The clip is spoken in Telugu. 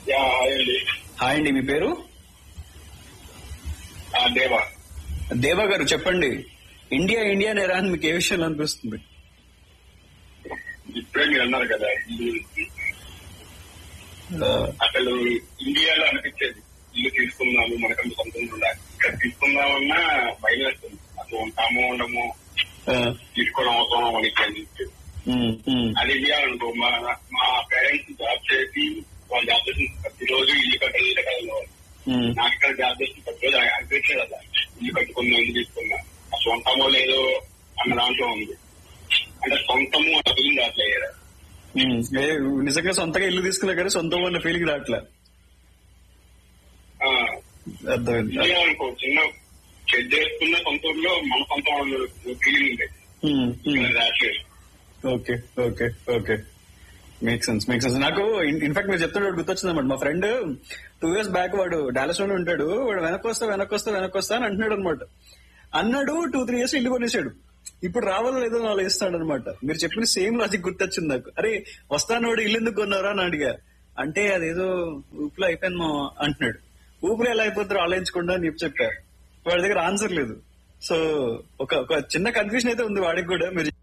యా హాయ్ అండి హాయ్ అండి మీ పేరు ఆ, దేవా దేవా గారు చెప్పండి ఇండియా ఇండియా నేరా అని మీకు ఏ విషయంలో అనిపిస్తుంది ఇప్పుడే మీరు అన్నారు కదా ఇల్లు గురించి. ఆ, అసలు ఇండియాలో అనిపించేది ఇల్లు తీసుకుందాము మనకంటూ సొంతం ఉండాలి ఇక్కడ తీసుకుందామన్నా భయం వేస్తుంది అసలు ఉంటామో ఉండమో ఆ, తీసుకోవడం అవసరం మనకి అని చెప్పి. ఉమ్, ఉమ్, అది ఇండియా అనుకో మా మా పేరెంట్స్ జాబ్ చేసి వాళ్ళు జాబ్ చేసిన ప్రతిరోజు ఇల్లు కట్టాలి ఇల్లు కట్టాలి ఉమ్, నాకు ఇక్కడ జాబ్ చేసిన ప్రతిరోజు అనిపించేది అలా ఇల్లు కట్టుకుందాం ఇల్లు తీసుకుందాం అసలు ఉంటామో లేదో అన్న దాంట్లో ఉంది అంటే సొంతము అన్న ఫీలింగ్ రావట్లేదు ఉమ్. ఏ, నిజంగా సొంతగా ఇల్లు తీసుకున్నా కానీ సొంతం ఉన్న ఫీలింగ్ రావట్లే ఆ, అర్థమైంది ఇదే అనుకో చిన్న చెడ్ చేసుకున్న సొంత ఊర్లో మన సొంత ఫీలింగ్ ఉండేది ఉమ్, ఉమ్. ఇక్కడ రాట్లేదు okay okay okay make sense make sense నాకు ఇన్ఫాక్ట్ మీరు చెప్తుంటే ఒకటి గుర్తొచ్చింది అనమాట మా ఫ్రెండ్ టూ ఇయర్స్ బ్యాక్ వాడు డాలస్ లోనే ఉంటాడు వాడు వెనక్కి వస్తా వెనక్కి వస్తా వెనక్కి వస్తా అని అంటున్నాడు అనమాట అన్నాడు టూ త్రీ ఇయర్స్ ఇల్లు కొనేసాడు ఇప్పుడు రావాలో లేదో వాళ్ళు ఇస్తాడు అనమాట మీరు చెప్పిన సేమ్ లాజిక్ గుర్తొచ్చింది నాకు అరే వస్తాను వాడు ఇల్లు ఎందుకు కొన్నారా అని అడిగా అంటే అదేదో ఊపిలో అయిపోయింది మా అంటున్నాడు ఊపిరి ఎలా అయిపోతారో ఆలోచించకుండా అని చెప్పి చెప్పారు వాడి దగ్గర ఆన్సర్ లేదు సో ఒక ఒక చిన్న కన్ఫ్యూజన్ అయితే ఉంది వాడికి కూడా మీరు